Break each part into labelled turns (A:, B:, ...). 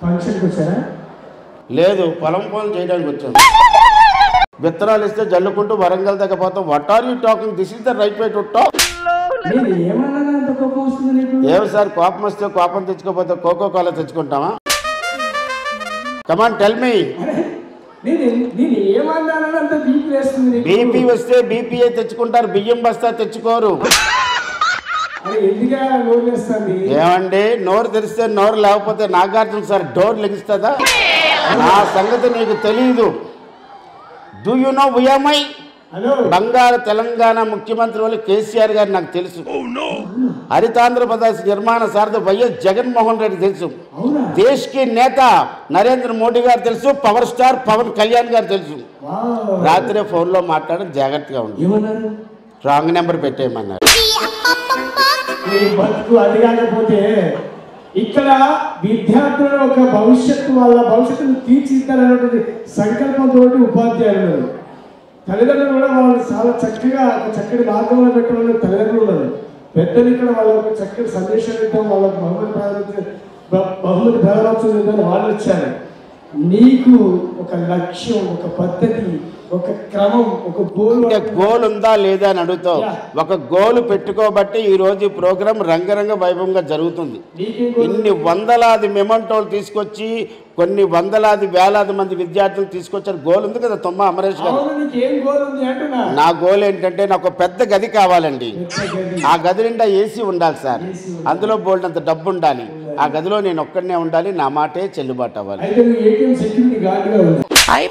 A: ఫంక్షన్కి వచ్చారా
B: లేదు పొలం పనులు చేయడానికి వచ్చాను విత్తనాలు ఇస్తే జల్లుకుంటూ వరంగల్ దగ్గర పోతాం what are you talking this is the right way to talk
A: నేను ఏమన్నా అంత కోపం వస్తుంది నీకు
B: ఏమి సార్ కోపం వస్తే కోపం తెచ్చుకోకపోతే కోకో కోలా తెచ్చుకుంటామా కమాన్ టెల్ మీ
A: అరే, నేను నేను ఏమన్నానని అంత బీపీ వేస్తుంది నీకు
B: బీపీ వస్తే బీపీఏ తెచ్చుకుంటారు బియ్యం బస్తా తెచ్చుకోరు
A: అరే ఎందుకే నోరు వేస్తుంది
B: ఏమండి నోరు తెరిస్తే నోరు లేకపోతే నాగార్జున సార్ డోర్ లెగిస్తుందా నా సంగతి నీకు తెలియదు డూ యు నో వియమై
A: హలో
B: బంగారు తెలంగాణ ముఖ్యమంత్రి వాళ్ళు కేసీఆర్ గారు నాకు తెలుసు హరితాంధ్రప్రదేశ్ నిర్మాణ సారథి వైఎస్ జగన్మోహన్ రెడ్డి తెలుసు
A: అవునా
B: దేశ్ కి నేత నరేంద్ర మోడీ గారు తెలుసు పవర్ స్టార్ పవన్ కళ్యాణ్ గారు తెలుసు
A: వావ్.
B: రాత్రే ఫోన్లో మాట్లాడడం జాగ్రత్తగా ఉంది
A: ఏమన్నారు
B: రాంగ్ నెంబర్ పెట్టేయమన్నారు
A: నీ బతుకు అది కాకపోతే ఇక్కడ విద్యార్థుల ఒక భవిష్యత్తు వాళ్ళ భవిష్యత్తును తీర్చిదిద్దాలనేటువంటి సంకల్పంతో ఉపాధ్యాయులు తల్లిదండ్రులు కూడా వాళ్ళు చాలా చక్కగా ఒక చక్కటి మార్గంలో పెట్టాలని తల్లిదండ్రులు ఉన్నారు పెద్దలు ఇక్కడ వాళ్ళకి చక్కటి సందేశాలు ఇద్దాం వాళ్ళకి బహుమతి ప్రారంభించ బహుమతి ప్రారంభోత్సవం ఇద్దాం వాళ్ళు వచ్చారు నీకు ఒక లక్ష్యం ఒక పద్ధతి ఒక క్రమం ఒక గోల్
B: అంటే గోల్ ఉందా లేదా అని అడుగుతావు ఒక గోల్ పెట్టుకోబట్టి ఈ రోజు ఈ ప్రోగ్రాం రంగరంగ వైభవంగా జరుగుతుంది
A: నీకేం గోల్
B: ఇన్ని వందలాది మెమంటోలు తీసుకొచ్చి కొన్ని వందలాది వేలాది మంది విద్యార్థులు తీసుకొచ్చారు గోల్ ఉంది కదా తొమ్మ అమరేష్ గారు
A: అవును నీకేం గోల్ ఉంది అంటున్నా
B: నా గోల్ ఏంటంటే నాకు ఒక పెద్ద గది కావాలండి
A: పెద్ద గది.
B: ఆ గది నిండా ఏసీ ఉండాలి సార్ అందులో బోల్డ్ అంత డబ్బు ఉండాలి ఆ గదిలో నేను ఒక్కడనే ఉండాలి నా మాటే చెల్లుబాటు అవ్వాలి
A: అయితే నువ్వు ఏటీఎం సెక్యూరిటీ గార్డ్గా ఉంది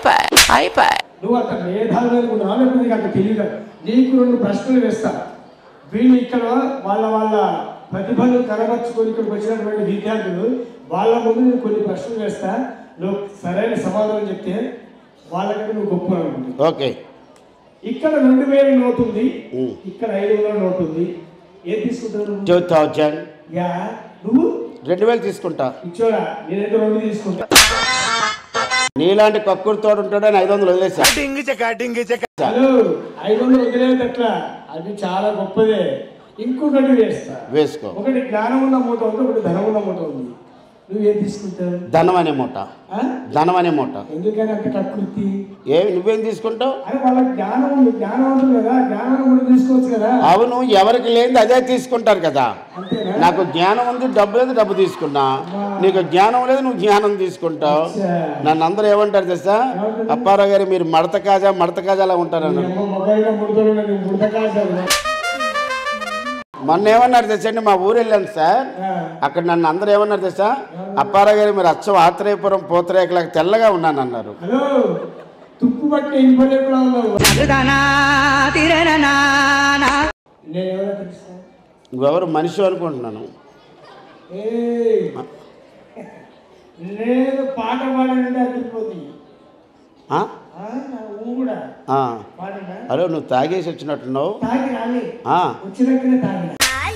A: నువ్వు అంత మేధావి అనుకున్నావు లేకపోతే నీకు అంత తెలియదు నీకు రెండు ప్రశ్నలు వేస్తా వీళ్ళు ఇక్కడ వాళ్ళ వాళ్ళ ప్రతిభను కనబరుచుకొని ఇక్కడికి వచ్చినటువంటి విద్యార్థులు వాళ్ళ ముందు నేను కొన్ని ప్రశ్నలు వేస్తా నువ్వు సరైన సమాధానం చెప్తే వాళ్ళకంటే నువ్వు గొప్ప అనుకుంటుంది
B: ఓకే
A: ఇక్కడ రెండు వేల నోటు ఉంది
B: ఉమ్.
A: ఇక్కడ ఐదు వందల నోటు ఉంది ఏం తీసుకుంటావు నువ్వు?
B: టూ థౌజండ్
A: యా నువ్వు
B: రెండు వేలు తీసుకుంటా
A: ఇచ్చోరా నేనైతే రెండు తీసుకుంటా
B: నీలాంటి కక్కుడు తోడు ఉంటాడని ఐదు వందలు వదిలేసా
A: హలో ఐదు వందలు వదిలేదు అట్లా అది చాలా గొప్పదే ఇంకొకటి వేస్తా
B: వేసుకో
A: ఒకటి జ్ఞానం ఉన్న మూట ఉంది ఒకటి ధనం ఉన్న మూట ఉంది నువ్వేం తీసుకుంటావు
B: ధనం అనే మూట
A: ఆ?
B: ధనం అనే మూట
A: ఎందుకని అంత కకృతి
B: ఏ నువ్వేం తీసుకుంటావు
A: అరే వాళ్ళ జ్ఞానం ఉంది జ్ఞానవంతులు కదా జ్ఞానం కూడా తీసుకోవచ్చు కదా
B: అవును ఎవరికి లేనిది అదే తీసుకుంటారు కదా
A: అంతేనా
B: నాకు జ్ఞానం ఉంది డబ్బు లేదు డబ్బు తీసుకున్నా నీకు జ్ఞానం లేదు నువ్వు జ్ఞానం తీసుకుంటావు
A: అచ్చా.
B: నన్ను అందరూ ఏమంటారు తెలుసా అప్పారావు గారు మీరు మడత కాజా మడత కాజాలా ఉంటారు
A: నీ
B: అన్నారు
A: అమ్మ మొబైల్గా ముడతలు ఉన్నది ముడత కాదు
B: మొన్న ఏమన్నారు తెలుసండి మా ఊరు వెళ్ళాను సార్ అక్కడ నన్ను అందరూ ఏమన్నారు తెలుసా అప్పారావు గారు మీరు అచ్చం ఆత్రేయపురం పూతరేకలకు తెల్లగా ఉన్నాను అన్నారు
A: హలో తుప్పు పట్టి ఇంపలే కూడా ఉన్నావు నేను ఎవరో తెలుసా
B: నువ్వెవరు మనిషి అనుకుంటున్నాను
A: ఏయ్, నేను పాట పాడానంటే అదిరిపోతుంది
B: ఆ?
A: ఆ, నా ఊ కూడా
B: ఆ.
A: పాడనా
B: హలో నువ్వు తాగేసి వచ్చినట్టున్నావు
A: తాగి రాలే
B: ఆ.
A: వచ్చినాకనే తాగిన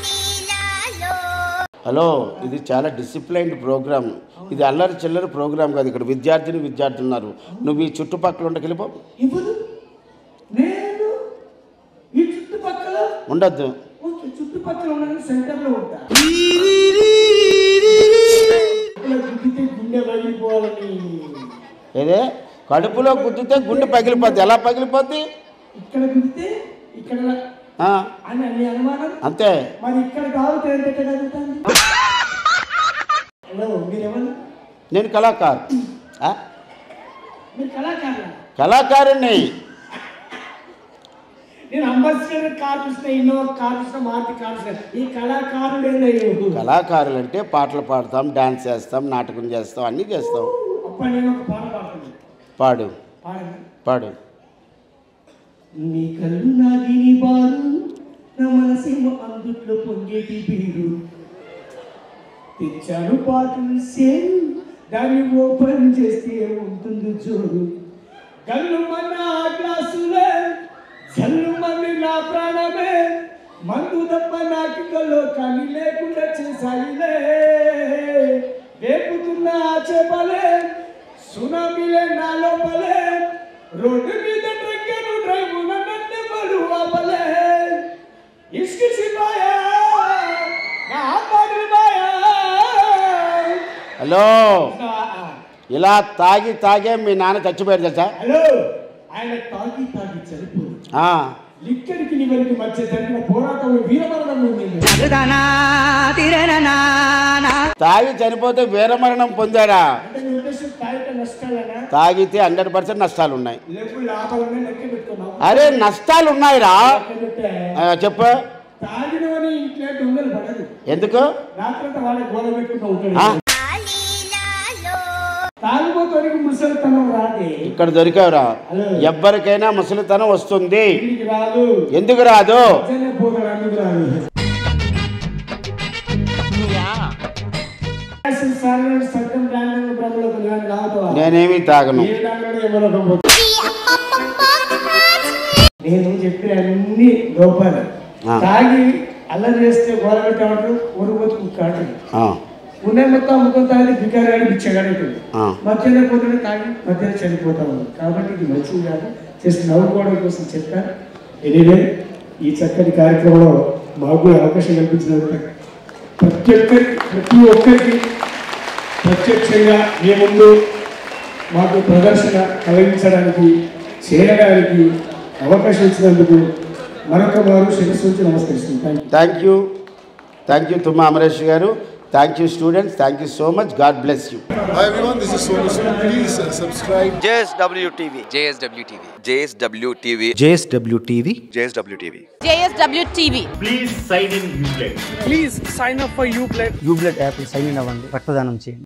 B: హలో ఇది చాలా డిసిప్లైన్డ్ ప్రోగ్రామ్ ఇది అల్లరి చిల్లరి ప్రోగ్రామ్ కాదు ఇక్కడ విద్యార్థిని విద్యార్థులు ఉన్నారు నువ్వు ఈ చుట్టుపక్కల ఉండకెళ్ళిపో
A: ఇప్పుడు నేను ఈ చుట్టుపక్కల
B: ఉండొద్దు
A: ఓకే చుట్టుపక్కల ఉన్న సెంటర్లో ఉంటా ఇక్కడ గుద్దితే గుండె పగిలిపోవాలని
B: ఏదే కడుపులో గుద్దితే గుండె పగిలిపోద్ది ఎలా పగిలిపోద్ది
A: ఇక్కడ గుద్దితే ఇక్కడ
B: ఆ,
A: అని అన్ని అనుమానం
B: అంతే
A: మరి ఇక్కడ తాగితే ఎంత కలుగుతుంది హలో మీరెవరు
B: నేను కళాకారు ఆ?
A: మీరు కళాకారులా
B: కళాకారుణ్ణి
A: నేను అంబాసిడర్ కార్ చూసిన ఇన్నోవా కార్ చూసిన మారుతి కార్ చూసిన ఈ కళాకారుడు ఏందయ్యో
B: కళాకారులు అంటే పాటలు పాడతాం డాన్స్ చేస్తాం నాటకం చేస్తాం అన్నీ చేస్తాం
A: అప్పుడు నేను ఒక పాట పాడుతున్నాను
B: పాడు
A: పాడండి
B: పాడు
A: నీ కళ్ళు నాగిని బారు నా మనసేమో అందుట్లో పొంగేటి బీరు తెచ్చాను పాటలు సేరు దాన్ని ఓపెన్ చేస్తే ఉంటుంది జోరు గల్లు మన ఆ గ్లాసులే జల్లు మంది నా ప్రాణమే మందు తప్ప నాకు కల్లో కానీ లేకుండా చేసాయిలే వేపుతున్న ఆ చేపలే సునామీలే నా లోపలే రోడ్డు మీద ట్రక్కను డ్రైవ్ నన్ను పడు ఆపలే ఇష్క సిపాయా నా పాటలు బాయా
B: హలో
A: ఆ, ఆ.
B: ఇలా తాగి తాగే మీ నాన్న చచ్చిపోయారు తెలుసా
A: హలో ఆయన తాగి తాగి చనిపోయింది
B: ఆ,
A: లిక్కడికి నివరికి మధ్య జరిగిన పోరాటంలో వీరమరణం ఉంది
B: తాగి చనిపోతే వీరమరణం పొందాడా
A: అంటే మీ ఉద్దేశం తాగితే నష్టాలనా
B: తాగితే హండ్రెడ్ పర్సెంట్ నష్టాలు ఉన్నాయి
A: లేకపోతే లాభాలనే లెక్క పెట్టుకున్నావు
B: అరే నష్టాలు ఉన్నాయిరా
A: లెక్క పెట్టే
B: ఆ, చెప్పు
A: తాగినవని ఇంట్లో దొంగలు పడదు
B: ఎందుకు
A: రాత్రంతా వాళ్ళ గోడ పెట్టుకుంటూ
B: ఆ,
A: ఉంటాడు తాగిపోతానికి ముసలితనం రాదే
B: ఇక్కడ దొరికావురా
A: హలో
B: ఎవ్వరికైనా ముసలితనం వస్తుంది
A: ఇంటికి రాదు
B: ఎందుకు రాదు
A: అచ్చనే పోతాడు అందుకు రాదు సార్లు సత్యం బ్రాహ్మణ బ్రహ్మలకు కానీ రావటవా
B: నేనేమి తాగను
A: ఏ బ్రాహ్మణుడు ఎవరో ఒక నేను చెప్పిన అన్ని లోపాలు
B: ఆ.
A: తాగి అల్లరి చేస్తే గోడ పెట్టామంటారు ఊరుబోతు కాదు
B: ఆ,
A: ఉన్నాయి మొత్తం అమ్ముకొని తాగి బికారాడి బిచ్చగాడు
B: ఆ.
A: మధ్యాహ్నం పోతాడు తాగి మధ్యాహ్నం చనిపోతా ఉన్నాడు కాబట్టి ఇది మంచిది కాదు జస్ట్ నవ్వుకోవడం కోసం చెప్పాను ఎనీవే ఈ చక్కటి కార్యక్రమంలో మాకు కూడా అవకాశం కల్పించినందుకు ప్రతి ఒక్కరికి ప్రతి ఒక్కరికి ప్రత్యక్షంగా మీ ముందు మాకు ప్రదర్శన కలిగించడానికి చేయడానికి అవకాశం ఇచ్చినందుకు మరొక వారు శిరస్సు నుంచి నమస్కరిస్తున్నాను thank you
B: thank you thank you Thumma Amaresh garu thank you students thank you so much God bless you
C: Hi everyone, this is Sonu Sood. Please uh, subscribe.
D: JSW TV.
E: JSW TV.
D: JSW TV.
F: JSW TV.
D: JSW TV.
G: JSW TV.
F: యూబ్లెట్ app sign in అవ్వండి రక్తదానం చేయండి